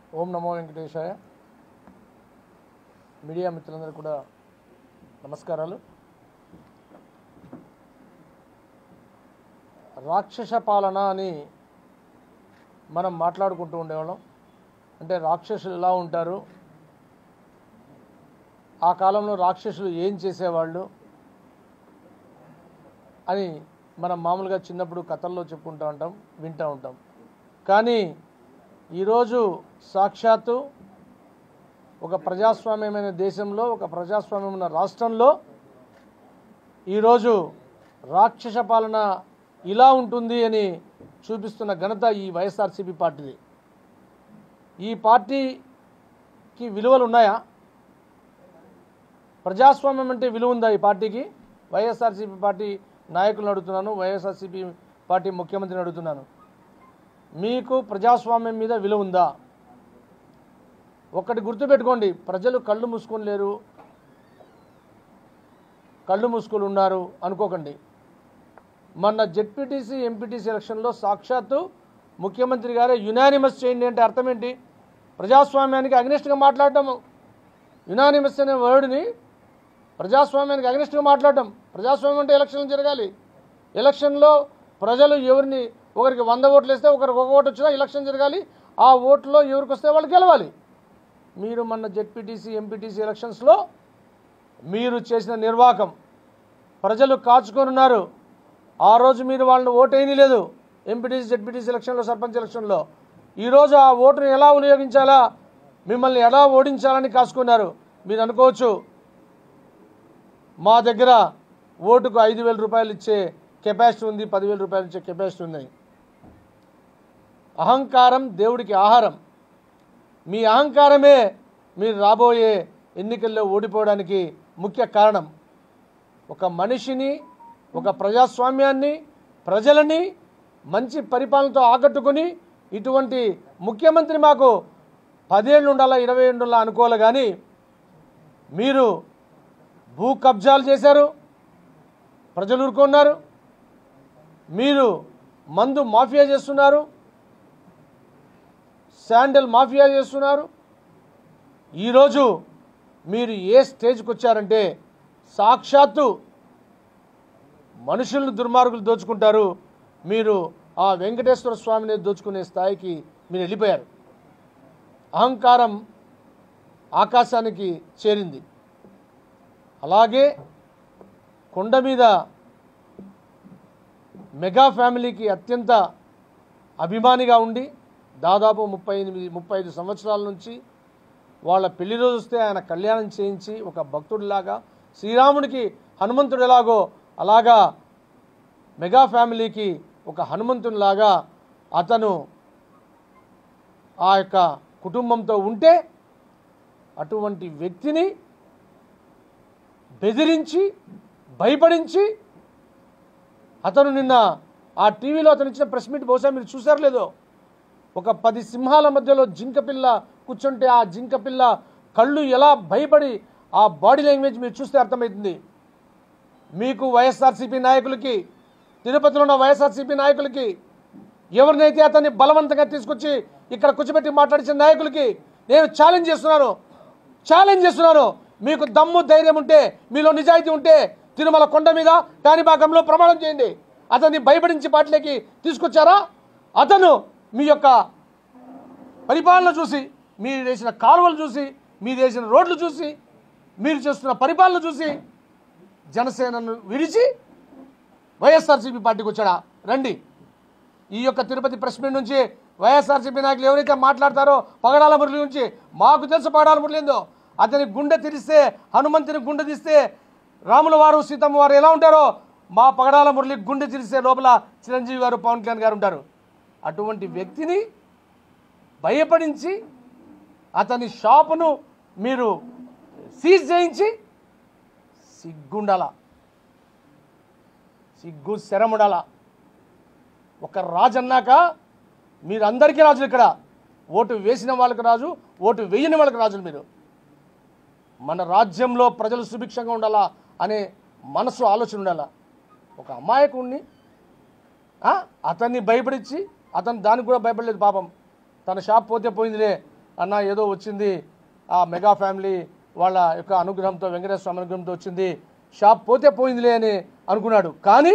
ఓం నమో వెంకటేశాయ మీడియా మిత్రులందరూ కూడా నమస్కారాలు రాక్షస పాలన అని మనం మాట్లాడుకుంటూ ఉండేవాళ్ళం అంటే రాక్షసులు ఎలా ఉంటారు ఆ కాలంలో రాక్షసులు ఏం చేసేవాళ్ళు అని మనం మామూలుగా చిన్నప్పుడు కథల్లో చెప్పుకుంటూ ఉంటాం వింటూ ఉంటాం కానీ ఈరోజు సాక్షాత్తు ఒక ప్రజాస్వామ్యమైన దేశంలో ఒక ప్రజాస్వామ్యమైన రాష్ట్రంలో ఈరోజు రాక్షస పాలన ఇలా ఉంటుంది అని చూపిస్తున్న ఘనత ఈ వైఎస్ఆర్సీపీ పార్టీది ఈ పార్టీకి విలువలు ఉన్నాయా ప్రజాస్వామ్యం అంటే విలువ ఉందా ఈ పార్టీకి వైఎస్ఆర్సీపీ పార్టీ నాయకులను అడుగుతున్నాను వైఎస్ఆర్సీపీ పార్టీ ముఖ్యమంత్రిని అడుగుతున్నాను మీకు ప్రజాస్వామ్యం మీద విలువ ఉందా ఒక్కటి గుర్తుపెట్టుకోండి ప్రజలు కళ్ళు మూసుకొని లేరు కళ్ళు మూసుకొని ఉన్నారు అనుకోకండి మొన్న జెడ్పీటీసీ ఎంపీటీసీ ఎలక్షన్లో సాక్షాత్తు ముఖ్యమంత్రి గారే యునానిమస్ చేయండి అంటే అర్థం ఏంటి ప్రజాస్వామ్యానికి అగ్నిస్ట్గా మాట్లాడటం యునానిమస్ అనే వర్డ్ని ప్రజాస్వామ్యానికి అగ్నిస్ట్గా మాట్లాడటం ప్రజాస్వామ్యం అంటే ఎలక్షన్లు జరగాలి ఎలక్షన్లో ప్రజలు ఎవరిని ఒకరికి వంద ఓట్లు వేస్తే ఒకరికి ఒక ఓటు వచ్చినా ఎలక్షన్ జరగాలి ఆ ఓట్లో ఎవరికి వస్తే వాళ్ళు గెలవాలి మీరు మొన్న జెడ్పీటీసీ ఎంపీటీసీ ఎలక్షన్స్లో మీరు చేసిన నిర్వాహకం ప్రజలు కాచుకొని ఉన్నారు ఆ రోజు మీరు వాళ్ళని ఓటేయని లేదు ఎంపీటీసీ జెడ్పీటీసీ ఎలక్షన్లో సర్పంచ్ ఎలక్షన్లో ఈరోజు ఆ ఓటును ఎలా వినియోగించాలా మిమ్మల్ని ఎలా ఓడించాలని కాసుకున్నారు మీరు అనుకోవచ్చు మా దగ్గర ఓటుకు ఐదు వేల రూపాయలు ఇచ్చే కెపాసిటీ ఉంది పదివేల రూపాయలు ఇచ్చే కెపాసిటీ ఉంది అహంకారం దేవుడికి ఆహారం మీ అహంకారమే మీరు రాబోయే ఎన్నికల్లో ఓడిపోవడానికి ముఖ్య కారణం ఒక మనిషిని ఒక ప్రజాస్వామ్యాన్ని ప్రజలని మంచి పరిపాలనతో ఆకట్టుకొని ఇటువంటి ముఖ్యమంత్రి మాకు పదేళ్ళు ఉండాలా ఇరవై ఏళ్ళు ఉండాలా అనుకోవాలి కానీ మీరు భూ కబ్జాలు చేశారు ప్రజలు ఊరుకున్నారు మీరు మందు మాఫియా చేస్తున్నారు శాండల్ మాఫియా చేస్తున్నారు ఈరోజు మీరు ఏ స్టేజ్కి వచ్చారంటే సాక్షాత్తు మనుషులను దుర్మార్గులు దోచుకుంటారు మీరు ఆ వెంకటేశ్వర స్వామిని దోచుకునే స్థాయికి మీరు వెళ్ళిపోయారు అహంకారం ఆకాశానికి చేరింది అలాగే కొండ మీద మెగా ఫ్యామిలీకి అత్యంత అభిమానిగా ఉండి దాదాపు ముప్పై ఎనిమిది ముప్పై ఐదు సంవత్సరాల నుంచి వాళ్ళ పెళ్లి రోజు వస్తే ఆయన కళ్యాణం చేయించి ఒక భక్తుడిలాగా శ్రీరాముడికి హనుమంతుడు ఎలాగో అలాగా మెగా ఫ్యామిలీకి ఒక హనుమంతునిలాగా అతను ఆ యొక్క కుటుంబంతో ఉంటే అటువంటి వ్యక్తిని బెదిరించి భయపడించి అతను నిన్న ఆ టీవీలో అతను ఇచ్చిన ప్రెస్ మీట్ బహుశా మీరు చూసారు లేదో ఒక పది సింహాల మధ్యలో జింక పిల్ల కూర్చుంటే ఆ జింక పిల్ల కళ్ళు ఎలా భయపడి ఆ బాడీ లాంగ్వేజ్ మీరు చూస్తే అర్థమవుతుంది మీకు వైఎస్ఆర్సీపీ నాయకులకి తిరుపతిలో ఉన్న వైఎస్ఆర్సీపీ నాయకులకి ఎవరినైతే అతన్ని బలవంతంగా తీసుకొచ్చి ఇక్కడ కూర్చోబెట్టి మాట్లాడించిన నాయకులకి నేను ఛాలెంజ్ చేస్తున్నాను ఛాలెంజ్ చేస్తున్నాను మీకు దమ్ము ధైర్యం ఉంటే మీలో నిజాయితీ ఉంటే తిరుమల కొండ మీద కాణిపాకంలో ప్రమాణం చేయండి అతన్ని భయపడించి పార్టీలోకి తీసుకొచ్చారా అతను మీ యొక్క పరిపాలన చూసి మీరు వేసిన కాలువలు చూసి మీరు వేసిన రోడ్లు చూసి మీరు చేస్తున్న పరిపాలన చూసి జనసేనను విడిచి వైఎస్ఆర్సీపీ పార్టీకి వచ్చాడా రండి ఈ యొక్క తిరుపతి ప్రెస్ మీట్ నుంచి వైఎస్ఆర్సీపీ నాయకులు ఎవరైతే మాట్లాడతారో పగడాల మురళి నుంచి మాకు తెలుసు పగడాల మురళి ఏందో అతని గుండె తెరిస్తే హనుమంతుని గుండె తీస్తే రాముల వారు సీతమ్మ వారు ఎలా ఉంటారో మా పగడాల మురళి గుండె తెరిస్తే లోపల చిరంజీవి గారు పవన్ కళ్యాణ్ గారు ఉంటారు అటువంటి వ్యక్తిని భయపడించి అతని షాపును మీరు సీజ్ చేయించి సిగ్గుండాల సిగ్గు శరముడాల ఒక రాజు అన్నాక మీరందరికీ రాజులు ఇక్కడ ఓటు వేసిన వాళ్ళకి రాజు ఓటు వేయని వాళ్ళకి రాజులు మీరు మన రాజ్యంలో ప్రజలు సుభిక్షంగా ఉండాలా అనే మనసు ఆలోచన ఉండాలా ఒక అమాయకుణ్ణి ఆ, అతన్ని భయపడించి అతను దానికి కూడా భయపడలేదు పాపం తన షాప్ పోతే పోయిందిలే అన్న ఏదో వచ్చింది ఆ మెగా ఫ్యామిలీ వాళ్ళ యొక్క అనుగ్రహంతో వెంకటేశ్వర స్వామి అనుగ్రహంతో వచ్చింది షాప్ పోతే పోయిందిలే అని అనుకున్నాడు కానీ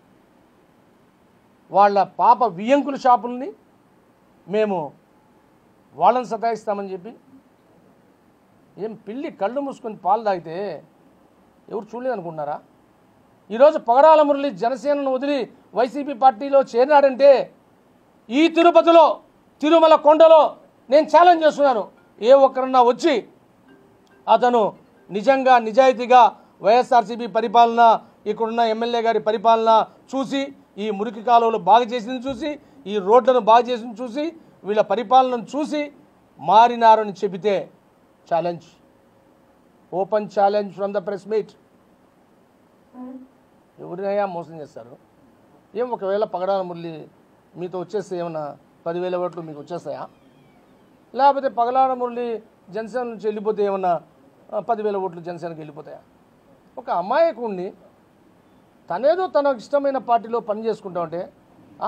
వాళ్ళ పాప వియంకుల షాపుల్ని మేము వాళ్ళని సతాయిస్తామని చెప్పి ఏం పిల్లి కళ్ళు మూసుకొని పాలు తాగితే ఎవరు చూడలేదు అనుకుంటున్నారా ఈరోజు పగడాల మురళి జనసేనను వదిలి వైసీపీ పార్టీలో చేరినాడంటే ఈ తిరుపతిలో తిరుమల కొండలో నేను ఛాలెంజ్ చేస్తున్నాను ఏ ఒక్కరన్నా వచ్చి అతను నిజంగా నిజాయితీగా వైఎస్ఆర్సీపీ పరిపాలన ఇక్కడున్న ఎమ్మెల్యే గారి పరిపాలన చూసి ఈ మురికి కాలువలు బాగు చేసింది చూసి ఈ రోడ్లను బాగు చేసింది చూసి వీళ్ళ పరిపాలనను చూసి మారినారని చెబితే challenge open challenge from the press meet ఎవరినయ్యా మోసం చేస్తారు ఏం ఒకవేళ పగడాల మురళి మీతో వచ్చేస్తే ఏమన్నా పదివేల ఓట్లు మీకు వచ్చేస్తాయా లేకపోతే పగడాల మురళి జనసేన నుంచి వెళ్ళిపోతే ఏమన్నా ఆ, పదివేల ఓట్లు జనసేనకి వెళ్ళిపోతాయా ఒక అమాయకుణ్ణి తనేదో తనకు ఇష్టమైన పార్టీలో పని చేసుకుంటా ఉంటే ఆ?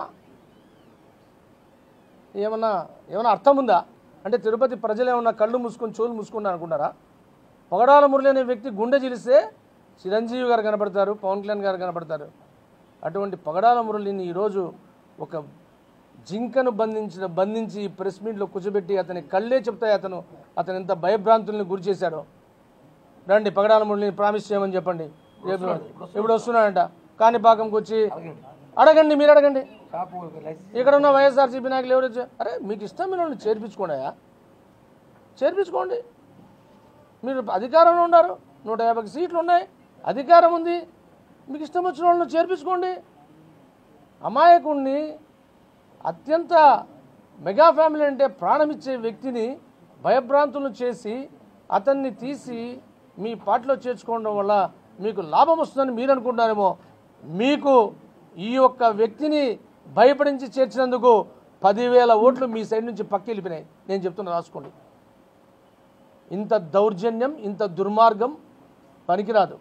ఏమన్నా ఏమన్నా అర్థం ఉందా అంటే తిరుపతి ప్రజలు ఏమన్నా కళ్ళు మూసుకొని చెవులు మూసుకున్నారు అనుకుంటారా పొగడాల మురళి అనే వ్యక్తి గుండె చిలిస్తే చిరంజీవి గారు కనబడతారు పవన్ కళ్యాణ్ గారు కనబడతారు అటువంటి పొగడాల మురళిని ఈరోజు ఒక జింకను బంధించిన బంధించి ఈ ప్రెస్ మీట్లో కూర్చోబెట్టి అతని కళ్ళే చెప్తాయి అతను అతను ఎంత భయభ్రాంతుల్ని గురి చేశాడో రండి పగడాల మురళిని ప్రామిస్ చేయమని చెప్పండి రేపు ఇప్పుడు వస్తున్నాడంట కాణిపాకంకి వచ్చి అడగండి మీరు అడగండి షాపు లైసెన్స్ ఇక్కడ ఉన్న వైఎస్ఆర్సీపీ నాయకులు ఎవరు వచ్చారు అరే మీకు ఇష్టమైన వాళ్ళని చేర్పించుకోండియా చేర్పించుకోండి మీరు అధికారంలో ఉన్నారు నూట యాభై సీట్లు ఉన్నాయి అధికారం ఉంది మీకు ఇష్టం వచ్చిన వాళ్ళని చేర్పించుకోండి అమాయకుణ్ణి అత్యంత మెగా ఫ్యామిలీ అంటే ప్రాణమిచ్చే వ్యక్తిని భయభ్రాంతులను చేసి అతన్ని తీసి మీ పార్టీలో చేర్చుకోవడం వల్ల మీకు లాభం వస్తుందని మీరు అనుకుంటారేమో మీకు ఈ యొక్క వ్యక్తిని భయపడించి చేర్చినందుకు పదివేల ఓట్లు మీ సైడ్ నుంచి పక్క వెళ్ళిపోయినాయి నేను చెప్తున్నా రాసుకోండి ఇంత దౌర్జన్యం ఇంత దుర్మార్గం పనికిరాదు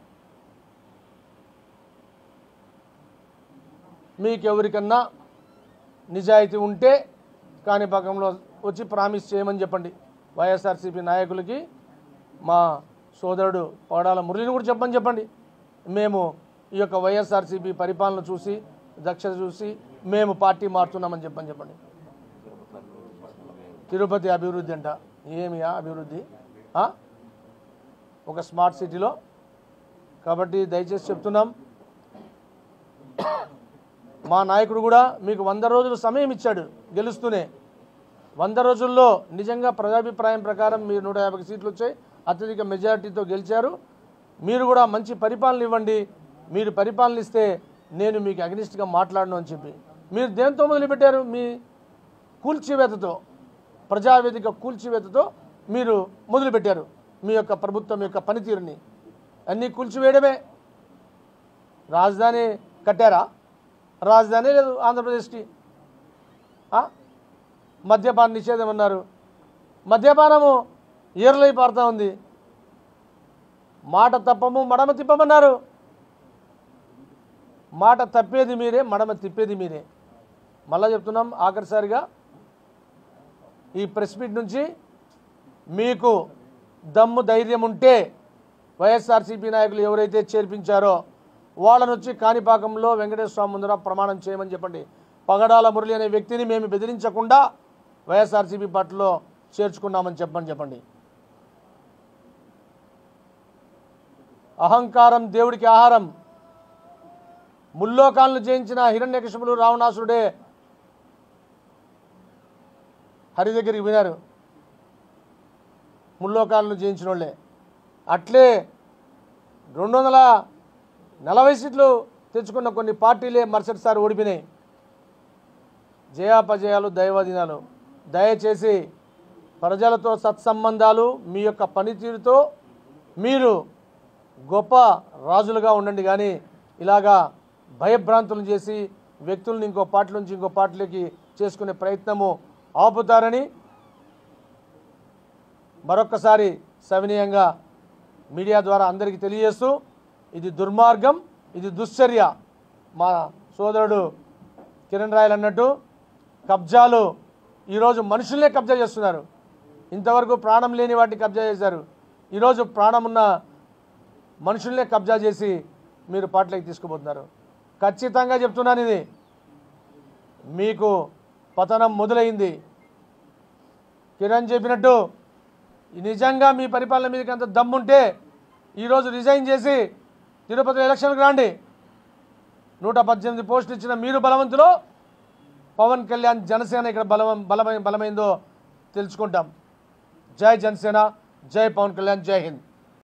మీకెవరికన్నా నిజాయితీ ఉంటే కాణిపాకంలో వచ్చి ప్రామిస్ చేయమని చెప్పండి వైఎస్ఆర్సీపీ నాయకులకి మా సోదరుడు పగడాల మురళిని కూడా చెప్పని చెప్పండి మేము ఈ యొక్క వైఎస్ఆర్సీపీ పరిపాలన చూసి దక్షత చూసి మేము పార్టీ మారుతున్నామని చెప్పని చెప్పండి తిరుపతి అభివృద్ధి అంట ఏమియా అభివృద్ధి ఆ? ఒక స్మార్ట్ సిటీలో కాబట్టి దయచేసి చెప్తున్నాం మా నాయకుడు కూడా మీకు వంద రోజులు సమయం ఇచ్చాడు గెలుస్తూనే వంద రోజుల్లో నిజంగా ప్రజాభిప్రాయం ప్రకారం మీరు నూట యాభై సీట్లు వచ్చాయి అత్యధిక మెజారిటీతో గెలిచారు మీరు కూడా మంచి పరిపాలన ఇవ్వండి మీరు పరిపాలన ఇస్తే నేను మీకు అగ్నిస్ట్గా మాట్లాడను అని చెప్పి మీరు దేంతో మొదలుపెట్టారు మీ కూల్చివేతతో ప్రజావేదిక కూల్చివేతతో మీరు మొదలుపెట్టారు మీ యొక్క ప్రభుత్వం యొక్క పనితీరుని అన్నీ కూల్చివేయడమే రాజధాని కట్టారా రాజధాని లేదు ఆంధ్రప్రదేశ్కి ఆ? మద్యపాన నిషేధం అన్నారు మద్యపానము ఏర్లై పారుతా ఉంది మాట తప్పము మడమ తిప్పమన్నారు మాట తప్పేది మీరే మడమ తిప్పేది మీరే మళ్ళా చెప్తున్నాం ఆఖరిసారిగా ఈ ప్రెస్ మీట్ నుంచి మీకు దమ్ము ధైర్యం ఉంటే వైఎస్ఆర్సీపీ నాయకులు ఎవరైతే చేర్పించారో వాళ్ళని వచ్చి కాణిపాకంలో వెంకటేశ్వర స్వామి ముందర ప్రమాణం చేయమని చెప్పండి పగడాల మురళి అనే వ్యక్తిని మేము బెదిరించకుండా వైఎస్ఆర్సీపీ పార్టీలో చేర్చుకున్నామని చెప్పని చెప్పండి అహంకారం దేవుడికి ఆహారం ముల్లోకాలను జయించిన హిరణ్యకృష్ణుడు రావణాసురుడే హరి దగ్గరికి వినారు ముల్లోకాలను జయించిన వాళ్ళే అట్లే రెండు వందల నలభై సీట్లు తెచ్చుకున్న కొన్ని పార్టీలే మరుసటిసారి ఓడిపోయినాయి జయాపజయాలు దైవాధీనాలు దయచేసి ప్రజలతో సత్సంబంధాలు మీ యొక్క పనితీరుతో మీరు గొప్ప రాజులుగా ఉండండి కానీ ఇలాగా భయభ్రాంతులు చేసి వ్యక్తులను ఇంకో పార్టీ నుంచి ఇంకో పార్టీలోకి చేసుకునే ప్రయత్నము ఆపుతారని మరొక్కసారి సవినీయంగా మీడియా ద్వారా అందరికీ తెలియజేస్తూ ఇది దుర్మార్గం ఇది దుశ్చర్య మా సోదరుడు కిరణ్ రాయల్ అన్నట్టు కబ్జాలు ఈరోజు మనుషులనే కబ్జా చేస్తున్నారు ఇంతవరకు ప్రాణం లేని వాటిని కబ్జా చేశారు ఈరోజు ప్రాణం ఉన్న మనుషుల్నే కబ్జా చేసి మీరు పాటలోకి తీసుకుపోతున్నారు ఖచ్చితంగా చెప్తున్నాను ఇది మీకు పతనం మొదలైంది కిరణ్ చెప్పినట్టు నిజంగా మీ పరిపాలన మీదకి అంత దమ్ముంటే ఈరోజు రిజైన్ చేసి తిరుపతి ఎలక్షన్కి రాండి నూట పద్దెనిమిది పోస్టులు ఇచ్చిన మీరు బలవంతులు పవన్ కళ్యాణ్ జనసేన ఇక్కడ బలం బలమై బలమైందో తెలుసుకుంటాం జై జనసేన జై పవన్ కళ్యాణ్ జై హింద్